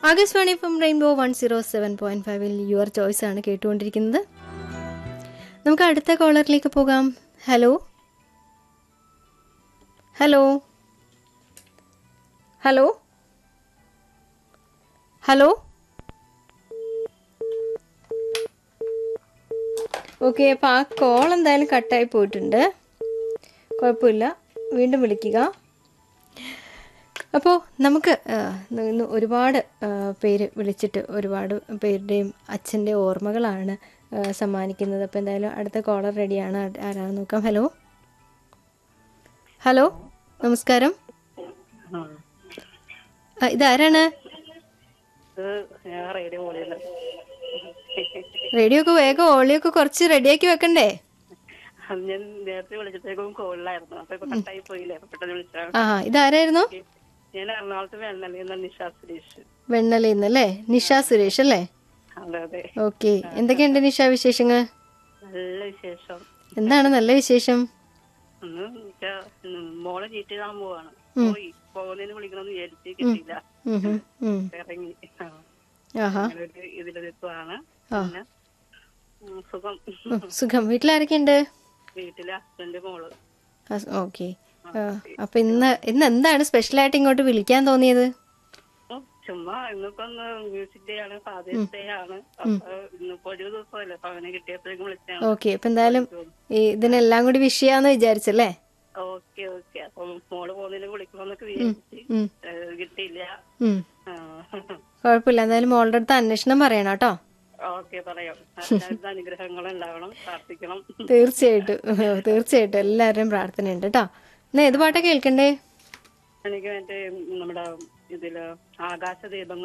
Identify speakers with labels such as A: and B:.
A: Akashvani from rainbow one zero seven point ഫൈവിൽ your choice ആണ് കേട്ടുകൊണ്ടിരിക്കുന്നത് നമുക്ക് അടുത്ത കോളറിലേക്ക് പോകാം hello hello hello hello okay അപ്പോൾ ആ കോൾ എന്തായാലും കട്ടായി പോയിട്ടുണ്ട് കുഴപ്പമില്ല വീണ്ടും വിളിക്കുക അപ്പോൾ നമുക്ക് ആ, ഇന്ന് ഒരുപാട് ആ, പേര് വിളിച്ചിട്ട് ഒരുപാട് പേരുടെയും അച്ഛൻ്റെ ഓർമ്മകളാണ് ആ, സമ്മാനിക്കുന്നത് അപ്പോൾ എന്തായാലും അടുത്ത കോളർ റെഡിയാണ് ആ- ആരാണെന്ന് നോക്കാം ഹലോ ഹലോ നമസ്കാരം ആ, ഇതാരാണ്
B: ഇത് ഞാൻ റേഡിയോ പോലെയല്ല
A: റേഡിയോ ഒക്കെ വേഗം ഓളിയോ ഒക്കെ കുറച്ച് റെഡിയാക്കി വെക്കണ്ടേ
B: അത് ഞാൻ നേരത്തെ വിളിച്ചപ്പോഴേക്കും കോളിലായിരുന്നു അപ്പൊ ഇപ്പൊ കട്ടായി പോയില്ലേ പെട്ടെന്ന് വിളിച്ചാണ്
A: ആ ഇതാരായിരുന്നു
B: ഞാൻ എറണാകുളത്ത് വേണ്ടല്ലേ എന്ന നിഷ സുരേഷ്
A: വെണ്ണലയിൽ നിന്നല്ലേ നിഷ സുരേഷ് അല്ലേ
B: അതെ അതെ
A: ഓക്കെ എന്തൊക്കെയുണ്ട് നിഷ വിശേഷങ്ങൾ
B: നല്ല വിശേഷം
A: എന്താണ് നല്ല വിശേഷം
B: ഒന്ന് വെച്ചാ, ഉം, മോളെ ചീറ്റ് ചെയ്താൻ പോവാണ് പോയി പോകുന്നതിന് വിളിക്കണമെന്ന് വിചാരിച്ച് കിട്ടിയില്ല
A: ഉം, ഉം, ഉം.
B: ഇറങ്ങി ആ.
A: ആഹാ
B: അങ്ങനെ ഒരു ഇതില് നിൽക്കുവാണ്
A: ആ.
B: പിന്നെ ഉം, സുഖം
A: ഉം, സുഖം വീട്ടിലാരൊക്കെയുണ്ട്
B: വീട്ടിലെ ഹസ്ബൻഡ് മോള്
A: ഓക്കെ അപ്പൊ ഇന്ന് ഇന്ന് എന്താണ് സ്പെഷ്യലായിട്ട് ഇങ്ങോട്ട് വിളിക്കാൻ തോന്നിയത്
B: ഓ, ചുമ്മാ ഇന്നിപ്പോ ഒന്ന് മ്യൂസിക് ഡേ ആണ് ഫാദേഴ്സ് ഡേ ആണ് അപ്പൊ ഇന്നിപ്പോ ഒരു ദിവസമല്ലേ അപ്പൊ അവനെ കിട്ടിയപ്പോഴേക്കും വിളിച്ചാണ്
A: ഓക്കെ അപ്പൊ എന്തായാലും ഈ ഇതിനെല്ലാം കൂടി വിഷ് ചെയ്യാന്ന് വിചാരിച്ചല്ലേ
B: ഓക്കെ ഓക്കെ അപ്പൊ മോള് പോകുന്നതിന് വിളിക്കണമെന്നൊക്കെ വിചാരിച്ച്
A: ഉം,
B: ഏഹ് കിട്ടിയില്ല
A: ഉം.
B: ആ.
A: കുഴപ്പമില്ല എന്തായാലും മോളുടെ അടുത്ത് അന്വേഷണം പറയണം കേട്ടോ
B: ഓക്കെ പറയാം എല്ലാവരുടെ അനുഗ്രഹങ്ങളും ഉണ്ടാവണം പ്രാർത്ഥിക്കണം
A: തീർച്ചയായിട്ടും തീർച്ചയായിട്ടും എല്ലാവരുടെയും പ്രാർത്ഥനയുണ്ട് കേട്ടോ എന്നാ ഏത് പാട്ടാ കേൾക്കണ്ടേ
B: എനിക്ക് മറ്റേ നമ്മുടെ ഇതില് ആകാശദീപങ്ങൾ